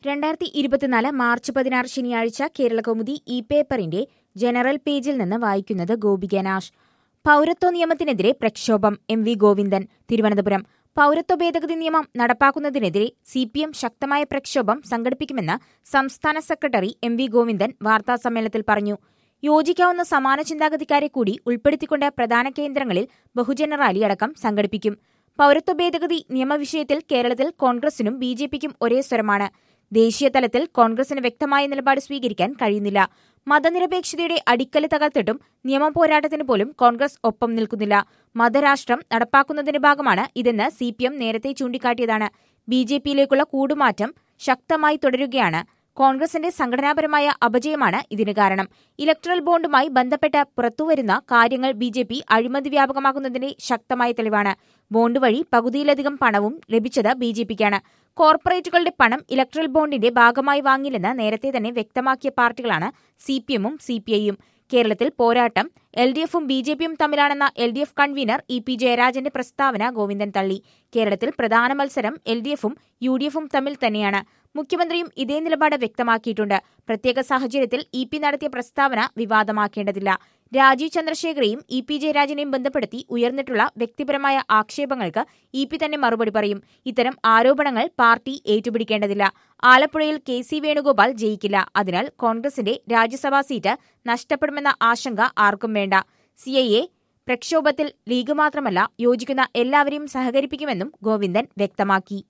രണ്ടായിരത്തി ഇരുപത്തിനാല് മാർച്ച് പതിനാറ് ശനിയാഴ്ച കേരളകൗമുദി ഇ പേപ്പറിന്റെ ജനറൽ പേജിൽ നിന്ന് വായിക്കുന്നത് ഗോപിക നാഷ് പൌരത്വ നിയമത്തിനെതിരെ പ്രക്ഷോഭം എം വി ഗോവിന്ദൻ തിരുവനന്തപുരം പൌരത്വ ഭേദഗതി നിയമം നടപ്പാക്കുന്നതിനെതിരെ സി പി എം ശക്തമായ പ്രക്ഷോഭം സംഘടിപ്പിക്കുമെന്ന് സംസ്ഥാന സെക്രട്ടറി എം വി ഗോവിന്ദൻ വാർത്താസമ്മേളനത്തിൽ പറഞ്ഞു യോജിക്കാവുന്ന സമാന ചിന്താഗതിക്കാരെ കൂടി ഉൾപ്പെടുത്തിക്കൊണ്ട് പ്രധാന കേന്ദ്രങ്ങളിൽ ബഹുജന റാലി അടക്കം സംഘടിപ്പിക്കും പൌരത്വ ഭേദഗതി നിയമവിഷയത്തിൽ കേരളത്തിൽ കോൺഗ്രസിനും ബി ജെ പിക്കും ഒരേ സ്വരമാണ് ദേശീയ തലത്തിൽ കോൺഗ്രസിന് വ്യക്തമായ നിലപാട് സ്വീകരിക്കാൻ കഴിയുന്നില്ല മതനിരപേക്ഷതയുടെ അടിക്കല് തകർത്തിട്ടും നിയമ പോരാട്ടത്തിന് പോലും കോൺഗ്രസ് ഒപ്പം നിൽക്കുന്നില്ല മതരാഷ്ട്രം നടപ്പാക്കുന്നതിന്റെ ഭാഗമാണ് ഇതെന്ന് സി പി എം നേരത്തെ ചൂണ്ടിക്കാട്ടിയതാണ് ബി ജെ പിയിലേക്കുള്ള കൂടുമാറ്റം ശക്തമായി തുടരുകയാണ് കോൺഗ്രസിന്റെ സംഘടനാപരമായ അപജയമാണ് ഇതിന് കാരണം ഇലക്ട്രൽ ബോണ്ടുമായി ബന്ധപ്പെട്ട് പുറത്തുവരുന്ന കാര്യങ്ങൾ ബി ജെ പി അഴിമതി വ്യാപകമാക്കുന്നതിന്റെ ശക്തമായ തെളിവാണ് ബോണ്ട് വഴി പകുതിയിലധികം പണവും ലഭിച്ചത് ബി ജെ പിക്കാണ് കോർപ്പറേറ്റുകളുടെ പണം ഇലക്ട്രൽ ബോണ്ടിന്റെ ഭാഗമായി വാങ്ങില്ലെന്ന് നേരത്തെ തന്നെ വ്യക്തമാക്കിയ പാർട്ടികളാണ് സി പി എമ്മും സി പി ഐയും കേരളത്തിൽ പോരാട്ടം എൽ ഡി എഫും ബി ജെ പിയും തമ്മിലാണെന്ന L D F convenor E P ജയരാജന്റെ പ്രസ്താവന ഗോവിന്ദൻ തള്ളി കേരളത്തിൽ പ്രധാന മത്സരം എൽ ഡി എഫും യു ഡി എഫും തമ്മിൽ തന്നെയാണ് മുഖ്യമന്ത്രിയും ഇതേ നിലപാട് വ്യക്തമാക്കിയിട്ടുണ്ട് പ്രത്യേക സാഹചര്യത്തിൽ ഇ പി നടത്തിയ പ്രസ്താവന വിവാദമാക്കേണ്ടതില്ല രാജീവ് ചന്ദ്രശേഖരെയും ഇ പി ജയരാജനെയും ബന്ധപ്പെടുത്തി ഉയർന്നിട്ടുള്ള വ്യക്തിപരമായ ആക്ഷേപങ്ങൾക്ക് ഇ പി തന്നെ മറുപടി പറയും ഇത്തരം ആരോപണങ്ങൾ പാർട്ടി ഏറ്റുപിടിക്കേണ്ടതില്ല ആലപ്പുഴയിൽ കെ സി വേണുഗോപാൽ ജയിക്കില്ല അതിനാൽ കോൺഗ്രസിന്റെ രാജ്യസഭാ സീറ്റ് നഷ്ടപ്പെടുമെന്ന ആശങ്ക ആർക്കും വേണ്ട സിഐഎ പ്രക്ഷോഭത്തിൽ ലീഗ് മാത്രമല്ല യോജിക്കുന്ന എല്ലാവരെയും സഹകരിപ്പിക്കുമെന്നും ഗോവിന്ദൻ വ്യക്തമാക്കി